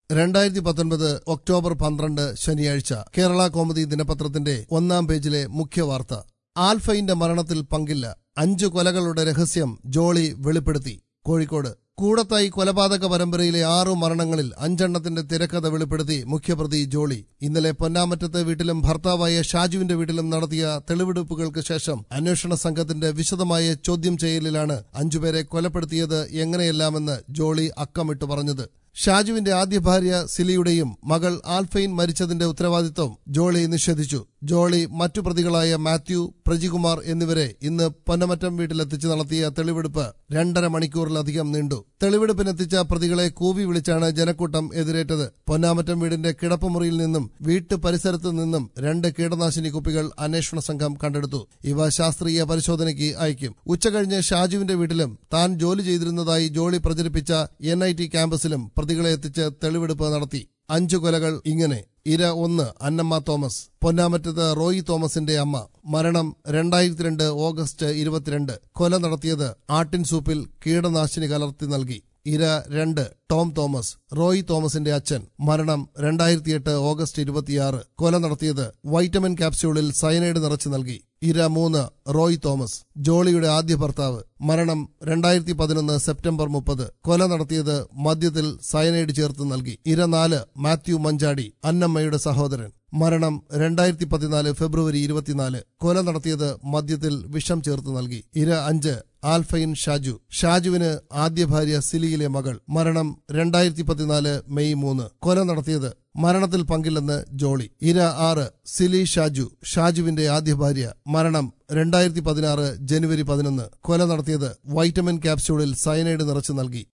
രണ്ടായിരത്തി പത്തൊൻപത് ഒക്ടോബർ പന്ത്രണ്ട് ശനിയാഴ്ച കേരള കോമഡി ദിനപത്രത്തിന്റെ ഒന്നാം പേജിലെ മുഖ്യ വാർത്ത ആൽഫൈന്റെ മരണത്തിൽ പങ്കില്ല അഞ്ചു കൊലകളുടെ രഹസ്യം ജോളി വെളിപ്പെടുത്തി കോഴിക്കോട് കൂടത്തായി കൊലപാതക പരമ്പരയിലെ ആറു മരണങ്ങളിൽ അഞ്ചെണ്ണത്തിന്റെ തിരക്കഥ വെളിപ്പെടുത്തി മുഖ്യപ്രതി ജോളി ഇന്നലെ പൊന്നാമറ്റത്തെ വീട്ടിലും ഭർത്താവായ ഷാജുവിന്റെ വീട്ടിലും നടത്തിയ തെളിവെടുപ്പുകൾക്ക് ശേഷം അന്വേഷണ സംഘത്തിന്റെ വിശദമായ ചോദ്യം ചെയ്യലിലാണ് അഞ്ചുപേരെ കൊലപ്പെടുത്തിയത് എങ്ങനെയെല്ലാമെന്ന് ജോളി അക്കമിട്ട് പറഞ്ഞത് ഷാജുവിന്റെ ആദ്യ ഭാര്യ സിലിയുടെയും മകൾ ആൽഫൈൻ മരിച്ചതിന്റെ ഉത്തരവാദിത്വം ജോളി നിഷേധിച്ചു ജോളി മറ്റു പ്രതികളായ മാത്യു പ്രജികുമാർ എന്നിവരെ ഇന്ന് പൊന്നമറ്റം വീട്ടിലെത്തിച്ച് നടത്തിയ തെളിവെടുപ്പ് രണ്ടര മണിക്കൂറിലധികം നീണ്ടു തെളിവെടുപ്പിനെത്തിച്ച പ്രതികളെ കൂവി വിളിച്ചാണ് ജനക്കൂട്ടം എതിരേറ്റത് പൊന്നാമറ്റം വീടിന്റെ കിടപ്പുമുറിയിൽ നിന്നും വീട്ടു പരിസരത്തു നിന്നും രണ്ട് കീടനാശിനി കുപ്പികൾ അന്വേഷണ സംഘം കണ്ടെടുത്തു ഇവ ശാസ്ത്രീയ പരിശോധനയ്ക്ക് അയക്കും ഉച്ചകഴിഞ്ഞ് ഷാജുവിന്റെ വീട്ടിലും താൻ ജോലി ചെയ്തിരുന്നതായി ജോളി പ്രചരിപ്പിച്ച എൻ ഐ ടി ക്യാമ്പസിലും പ്രതികളെ എത്തിച്ച് തെളിവെടുപ്പ് നടത്തി അഞ്ചു കൊലകൾ ഇങ്ങനെ ഇര ഒന്ന് അന്നമ്മ തോമസ് പൊന്നാമറ്റത്ത് റോയി തോമസിന്റെ അമ്മ മരണം രണ്ടായിരത്തി രണ്ട് ഓഗസ്റ്റ് ഇരുപത്തിരണ്ട് കൊല നടത്തിയത് ആട്ടിൻ സൂപ്പിൽ കീടനാശിനി കലർത്തി നൽകി ഇര രണ്ട് ടോം തോമസ് റോയി തോമസിന്റെ അച്ഛൻ മരണം രണ്ടായിരത്തിയെട്ട് ഓഗസ്റ്റ് ഇരുപത്തിയാറ് കൊല നടത്തിയത് വൈറ്റമിൻ ക്യാപ്സ്യൂളിൽ സയനൈഡ് നിറച്ചു നൽകി ഇര മൂന്ന് റോയ് തോമസ് ജോളിയുടെ ആദ്യ ഭർത്താവ് മരണം രണ്ടായിരത്തി പതിനൊന്ന് സെപ്റ്റംബർ മുപ്പത് കൊല നടത്തിയത് മദ്യത്തിൽ സയനൈഡ് ചേർത്ത് നൽകി ഇര നാല് മാത്യു മഞ്ചാടി അന്നമ്മയുടെ സഹോദരൻ മരണം രണ്ടായിരത്തി പതിനാല് ഫെബ്രുവരി ഇരുപത്തിനാല് കൊല നടത്തിയത് മദ്യത്തിൽ വിഷം ചേർത്ത് നൽകി ഇര അഞ്ച് ആൽഫൈൻ ഷാജു ഷാജുവിന് ആദ്യ ഭാര്യ സിലിയിലെ മകൾ മരണം രണ്ടായിരത്തി പതിനാല് മെയ് മൂന്ന് കൊല നടത്തിയത് മരണത്തിൽ പങ്കില്ലെന്ന് ജോളി ഇര ആറ് സിലി ഷാജു ഷാജുവിന്റെ ആദ്യ ഭാര്യ മരണം രണ്ടായിരത്തി പതിനാറ് ജനുവരി പതിനൊന്ന് കൊല നടത്തിയത് വൈറ്റമിൻ ക്യാപ്സ്യൂളിൽ സയനൈഡ് നിറച്ചു നൽകി